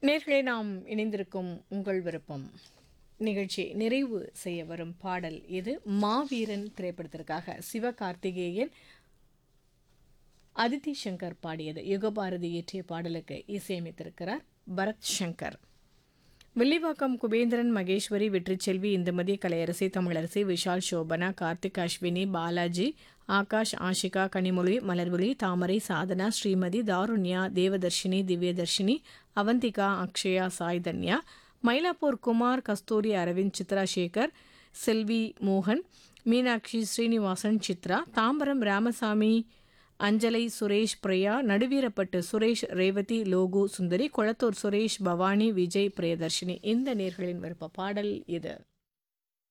நேர்களே நாம் இணைந்திருக்கும் உங்கள் விருப்பம் நிகழ்ச்சி நிறைவு செய்ய வரும் பாடல் இது மாவீரன் திரைப்படத்திற்காக சிவகார்த்திகேயன் அதித்தி சங்கர் பாடியது யுகபாரதி இயற்றிய பாடலுக்கு இசையமைத்திருக்கிறார் பரத் சங்கர் வில்லிவாக்கம் குபேந்திரன் மகேஸ்வரி வெற்றிச்செல்வி இந்துமதி கலையரசி தமிழரசி விஷால் சோபனா கார்த்திக் அஸ்வினி பாலாஜி ஆகாஷ் ஆஷிகா கனிமொழி மலர்விழி தாமரை சாதனா ஸ்ரீமதி தாருண்யா தேவதர்ஷினி திவ்யதர்ஷினி அவந்திகா அக்ஷயா சாய் தன்யா மயிலாப்பூர் குமார் கஸ்தூரி அரவிந்த் சித்ரா சேகர் செல்வி மோகன் மீனாட்சி ஸ்ரீனிவாசன் சித்ரா தாம்பரம் ராமசாமி அஞ்சலை சுரேஷ் பிரியா நடுவீரப்பட்டு சுரேஷ் ரேவதி லோகு சுந்தரி கொளத்தூர் சுரேஷ் பவானி விஜய் பிரியதர்ஷினி இந்த நேர்களின் விருப்ப பாடல் இது